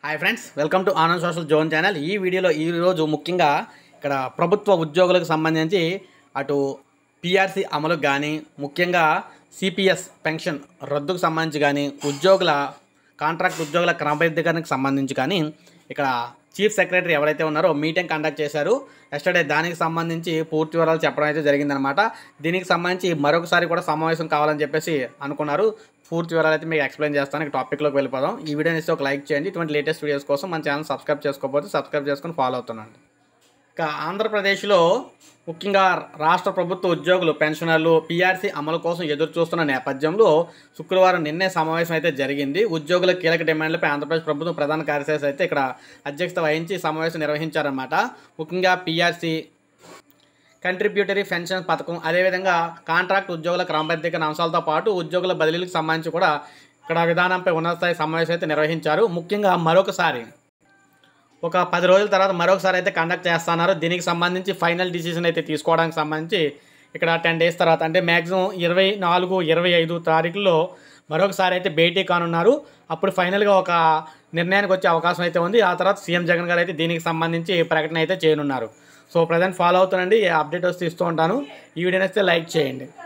hi friends welcome to Anand social zone channel ఈ వీడియోలో ఈరోజు ముఖ్యంగా ఇక్కడ ప్రభుత్వ ఉద్యోగులకు సంబంధించి అటు పిఆర్సీ అమలుకు కానీ ముఖ్యంగా సిపిఎస్ పెన్షన్ రద్దుకు సంబంధించి కానీ ఉద్యోగుల కాంట్రాక్ట్ ఉద్యోగుల క్రమబద్ధీకరణకు సంబంధించి కానీ ఇక్కడ చీఫ్ సెక్రటరీ ఎవరైతే ఉన్నారో మీటింగ్ కండక్ట్ చేశారు ఎస్టర్డే దానికి సంబంధించి పూర్తి వివరాలు చెప్పడం అయితే జరిగిందనమాట దీనికి సంబంధించి మరొకసారి కూడా సమావేశం కావాలని చెప్పేసి అనుకున్నారు పూర్తి వివరాలు అయితే మీకు ఎక్స్ప్లెయిన్ చేస్తాను ఇక టాపిక్లోకి వెళ్ళిపోదాం ఈ వీడియోని ఇస్తే ఒక లైక్ చేయండి ఇటువంటి లేటెస్ట్ వీడియోస్ కోసం మన ఛానల్ సబ్స్క్రైబ్ చేసుకోకపోతే సబ్స్క్రైబ్ చేసుకొని ఫాలో అవుతున్నాండి ఇక ఆంధ్రప్రదేశ్లో ముఖ్యంగా రాష్ట్ర ప్రభుత్వ ఉద్యోగులు పెన్షనర్లు పీఆర్సీ అమలు కోసం ఎదురు చూస్తున్న నేపథ్యంలో శుక్రవారం నిన్నే సమావేశం అయితే జరిగింది ఉద్యోగుల కీలక డిమాండ్లపై ఆంధ్రప్రదేశ్ ప్రభుత్వం ప్రధాన కార్యదర్శి అయితే ఇక్కడ అధ్యక్షత వహించి సమావేశం నిర్వహించారన్నమాట ముఖ్యంగా పీఆర్సీ కంట్రిబ్యూటరీ పెన్షన్ పథకం అదేవిధంగా కాంట్రాక్ట్ ఉద్యోగుల క్రమబద్ధీకరణ అంశాలతో పాటు ఉద్యోగుల బదిలీలకు సంబంధించి కూడా ఇక్కడ విధానంపై ఉన్నత స్థాయి సమావేశం అయితే నిర్వహించారు ముఖ్యంగా మరొకసారి ఒక పది రోజుల తర్వాత మరొకసారి అయితే కండక్ట్ చేస్తున్నారు దీనికి సంబంధించి ఫైనల్ డిసిజన్ అయితే తీసుకోవడానికి సంబంధించి ఇక్కడ టెన్ డేస్ తర్వాత అంటే మ్యాక్సిమం ఇరవై నాలుగు ఇరవై ఐదు తారీఖుల్లో మరొకసారి అయితే భేటీ కానున్నారు అప్పుడు ఫైనల్గా ఒక నిర్ణయానికి వచ్చే అవకాశం అయితే ఉంది ఆ తర్వాత సీఎం జగన్ గారు అయితే దీనికి సంబంధించి ప్రకటన అయితే చేయనున్నారు సో ప్రజెంట్ ఫాలో అవుతానండి అప్డేట్ వస్తే ఇస్తూ ఉంటాను ఈ వీడియోని అయితే లైక్ చేయండి